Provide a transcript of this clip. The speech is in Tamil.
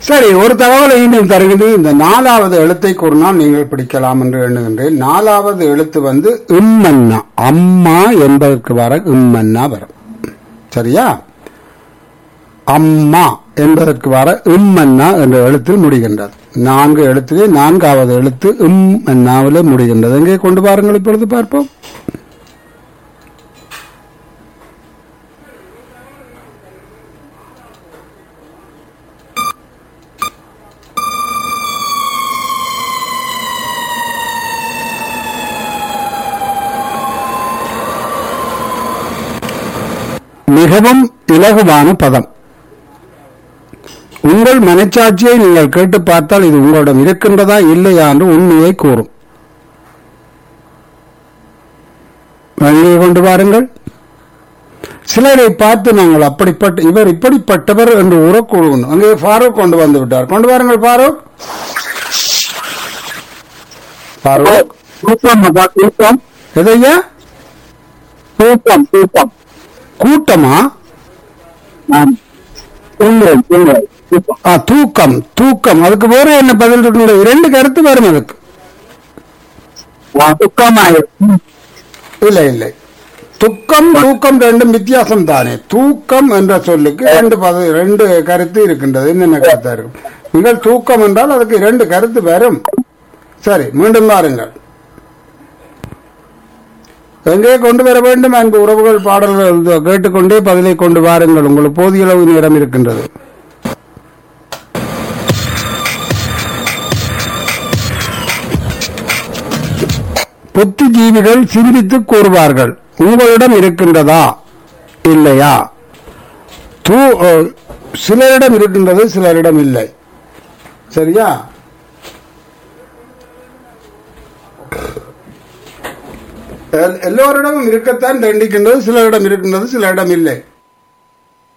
சரி ஒரு தகவலை இன்னும் தருகிறது இந்த நாலாவது எழுத்தை கூறினால் நீங்கள் பிடிக்கலாம் என்று எண்ணுகின்றேன் நாலாவது எழுத்து வந்து இம்மன்னா அம்மா என்பதற்கு வர இம்மன்னா வரும் சரியா அம்மா என்பதற்கு வர இம்மன்னா என்ற எழுத்தில் முடிகின்றது நான்கு எழுத்திலே நான்காவது எழுத்து இம் என்னாவிலே முடிகின்றது எங்கே கொண்டு பாருங்கள் இப்பொழுது பார்ப்போம் மிகவும் இலகுவான பதம் உங்கள் மனச்சாட்சியை நீங்கள் கேட்டு பார்த்தால் இது உங்களிடம் இருக்கின்றதா இல்லையா என்று உண்மையை கூறும் வெளியே கொண்டு வாருங்கள் சிலரை பார்த்து நாங்கள் அப்படிப்பட்ட இவர் இப்படிப்பட்டவர் என்று உறக்கூடுவோம் அங்கே ஃபாரூக் கொண்டு வந்து விட்டார் கொண்டு வாருங்கள் ஃபாரூக் ஃபாரூக் தூக்கம் அப்பா, தூக்கம் எதையா தூக்கம் தூக்கம் கூட்டமா ஆம். தூங்குதல் தூங்குதல் தூக்கம் ஆ, தூக்கம் தூக்கம் அதுக்கு வேற என்ன பதில் இருக்கு இரண்டு கருத்து வரும் அதுக்கு ஆ, துக்கமாயிரும் இல்லை இல்லை துக்கம் தூக்கம் ரெண்டும் வித்தியாசம் தானே தூக்கம் என்ற சொல்லுக்கு ரெண்டு பத ரெண்டு கருத்து இருக்கின்றது என்னென்ன கருத்தா இருக்கும் நீங்கள் தூக்கம் என்றால் அதுக்கு இரண்டு கருத்து வரும் சரி மீண்டும் பாருங்கள் எங்கே கொண்டு வர வேண்டும் அன்பு உறவுகள் பாடல்கள் இதோ கேட்டுக்கொண்டே பதிலை கொண்டு வாருங்கள் உங்களுக்கு போதிய அளவு நேரம் இருக்கின்றது புத்திஜீவிகள் சிந்தித்து கூறுவார்கள் உங்களிடம் இருக்கின்றதா இல்லையா தூ அஹ், சிலரிடம் இருக்கின்றது சிலரிடம் இல்லை சரியா எல்- எல்லோரிடமும் இருக்கத்தான் தண்டிக்கின்றது சிலரிடம் இருக்கின்றது சிலரிடம் இல்லை